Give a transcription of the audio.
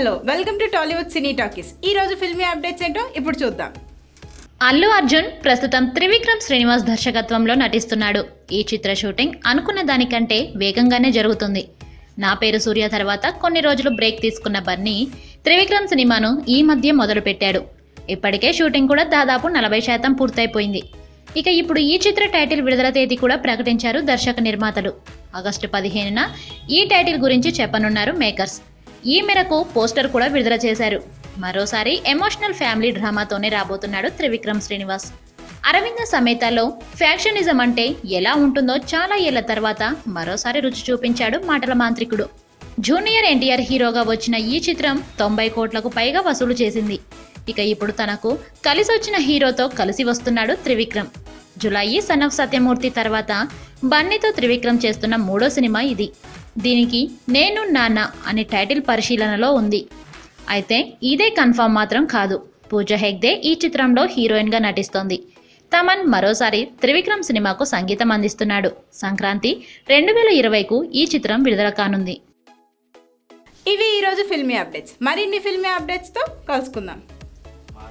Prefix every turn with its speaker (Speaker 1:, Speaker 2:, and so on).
Speaker 1: hello welcome to Tollywood cine talkies ఈ రోజు filmy updates ఏంటో ఇప్పుడు చూద్దాం
Speaker 2: అల్లు అర్జున్ ప్రస్తుతం త్రివిక్రమ్ శ్రీనివాస్ దర్శకత్వంలో నటిస్తున్నాడు ఈ చిత్ర షూటింగ్ అనుకున్న దానికంటే వేగంగానే జరుగుతుంది నా పేరు సూర్య తర్వాత కొన్ని రోజులు బ్రేక్ తీసుకున్న బన్నీ త్రివిక్రమ్ సినిమాను ఈ మధ్య మొదలుపెట్టాడు ఇప్పటికే షూటింగ్ కూడా దాదాపు నలభై శాతం పూర్తయిపోయింది ఇక ఇప్పుడు ఈ చిత్ర టైటిల్ విడుదల తేదీ కూడా ప్రకటించారు దర్శక నిర్మాతలు ఆగస్టు పదిహేనున ఈ టైటిల్ గురించి చెప్పనున్నారు మేకర్స్ ఈ మేరకు పోస్టర్ కూడా విడుదల చేశారు మరోసారి ఎమోషనల్ ఫ్యామిలీ డ్రామాతోనే రాబోతున్నాడు త్రివిక్రమ్ శ్రీనివాస్ అరవింద సమేతలో ఫ్యాక్షనిజం అంటే ఎలా ఉంటుందో చాలా ఏళ్ల తర్వాత మరోసారి రుచి చూపించాడు మాటల మాంత్రికుడు జూనియర్ ఎన్టీఆర్ హీరోగా వచ్చిన ఈ చిత్రం తొంభై కోట్లకు పైగా వసూలు చేసింది ఇక ఇప్పుడు తనకు కలిసి వచ్చిన హీరోతో కలిసి వస్తున్నాడు త్రివిక్రమ్ జులై సన్ ఆఫ్ సత్యమూర్తి తర్వాత బన్నీతో త్రివిక్రమ్ చేస్తున్న మూడో సినిమా ఇది దీనికి నేను నాన్న అనే టైటిల్ పరిశీలనలో ఉంది అయితే ఇదే కన్ఫర్మ్ మాత్రం కాదు పూజ హెగ్దే ఈ చిత్రంలో హీరోయిన్గా నటిస్తోంది తమన్ మరోసారి త్రివిక్రమ్ సినిమాకు సంగీతం అందిస్తున్నాడు సంక్రాంతి రెండు వేల ఇరవైకు ఈ చిత్రం విడుదల కానుంది
Speaker 1: ఇవి ఈ రోజు ఫిల్మీ అప్డేట్స్ మరిన్ని ఫిల్మీ అప్డేట్స్తో కలుసుకుందాం